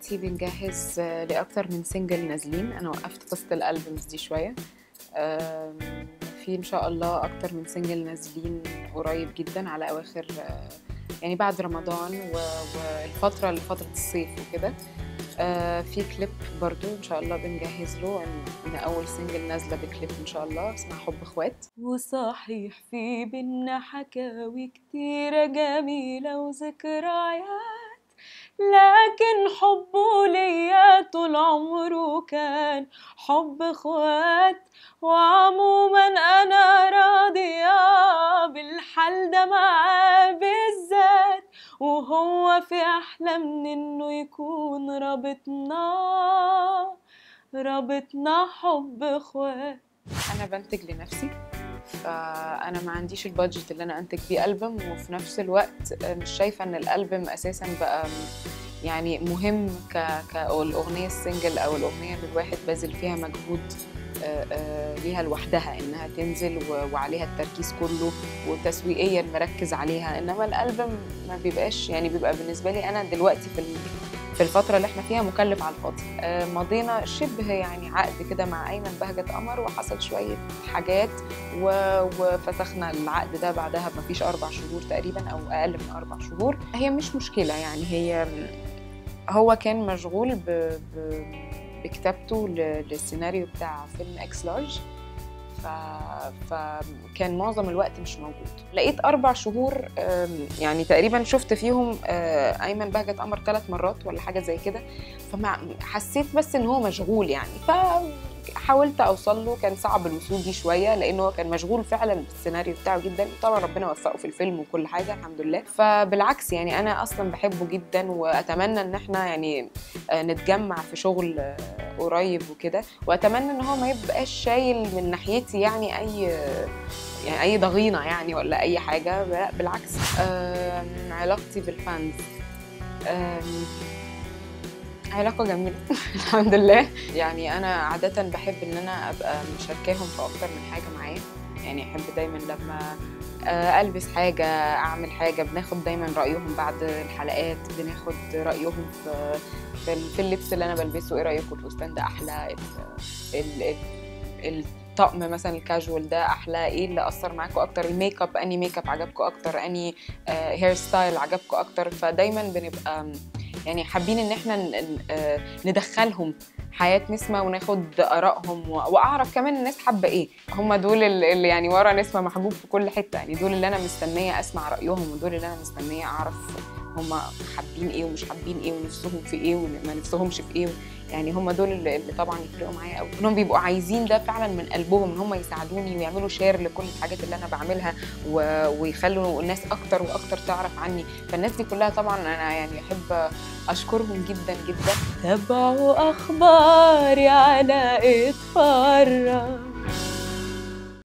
دلوقتي بنجهز آه، لأكتر من سنجل نازلين أنا وقفت قصة الألبومز دي شوية آم، في إن شاء الله أكتر من سنجل نازلين قريب جدا على أواخر آه، يعني بعد رمضان و- والفترة اللي فترة الصيف وكده آه، في كليب برضو إن شاء الله بنجهز له إن- إن أول سنجل نازلة بكليب إن شاء الله اسمها حب إخوات وصحيح في بينا حكاوي كتيرة جميلة وذكريات لكن حبه ليا طول عمره كان حب اخوات وعموما انا راضية بالحال ده معاه بالذات وهو في احلى من انه يكون رابطنا رابطنا حب اخوات انا بنتج لنفسي فانا ما عنديش البادجت اللي انا انتج بيه البوم وفي نفس الوقت مش شايفه ان الالبوم اساسا بقى يعني مهم ك كالاغنيه السنجل او الاغنيه اللي الواحد باذل فيها مجهود آه، آه، ليها لوحدها انها تنزل و- وعليها التركيز كله وتسويقيا مركز عليها انما الالبوم ما بيبقاش يعني بيبقى بالنسبه لي انا دلوقتي في ال- في الفترة اللي احنا فيها مكلف على الفاضي آه، مضينا شبه يعني عقد كده مع أيمن بهجة قمر وحصل شوية حاجات و- وفسخنا العقد ده بعدها مفيش أربع شهور تقريبا أو أقل من أربع شهور هي مش مشكلة يعني هي هو كان مشغول ب... ب... بكتابته ل- للسيناريو بتاع فيلم اكس لارج ف... فكان معظم الوقت مش موجود لقيت اربع شهور أم، يعني تقريبا شفت فيهم آه، ايمن بهجت قمر ثلاث مرات ولا حاجه زي كده فما حسيت بس ان هو مشغول يعني فحاولت اوصل له كان صعب الوصول دي شويه لانه هو كان مشغول فعلا بالسيناريو بتاعه جدا طبعا ربنا وفقه في الفيلم وكل حاجه الحمد لله فبالعكس يعني انا اصلا بحبه جدا واتمنى ان احنا يعني آه، نتجمع في شغل آه، قريب وكده واتمنى ان هو ما يبقاش شايل من ناحيتي يعني اي يعني اي ضغينه يعني ولا اي حاجه لا بالعكس آم، علاقتي بالفانز آم، علاقة جميلة الحمد لله يعني أنا عادة بحب إن أنا أبقى مشاركاهم في أكتر من حاجة معايا يعني أحب دايما لما آه، ألبس حاجة أعمل حاجة بناخد دايما رأيهم بعد الحلقات بناخد رأيهم في في ال- في اللبس اللي أنا بلبسه إيه رأيكم الفستان ده أحلى ال- ال- ال- الطقم مثلا الكاجوال ده احلى ايه اللي اثر معاكم اكتر الميك اب اني ميك اب عجبكم اكتر اني هير ستايل عجبكم اكتر فدايما بنبقى م، يعني حابين ان احنا ن- ن- آه، ندخلهم حياة نسمة وناخد آرائهم و- وأعرف كمان الناس حابة إيه هم دول ال- اللي يعني ورا نسمة محبوب في كل حتة يعني دول اللي أنا مستنية أسمع رأيهم ودول اللي أنا مستنية أعرف هم حابين إيه ومش حابين إيه ونفسهم في إيه وما نفسهمش في إيه يعني هم دول اللي, اللي طبعا يفرقوا معايا قوي انهم بيبقوا عايزين ده فعلا من قلبهم ان هم يساعدوني ويعملوا شير لكل الحاجات اللي انا بعملها و... ويخلوا الناس اكتر واكتر تعرف عني فالناس دي كلها طبعا انا يعني احب اشكرهم جدا جدا تابعوا اخباري على اتفرج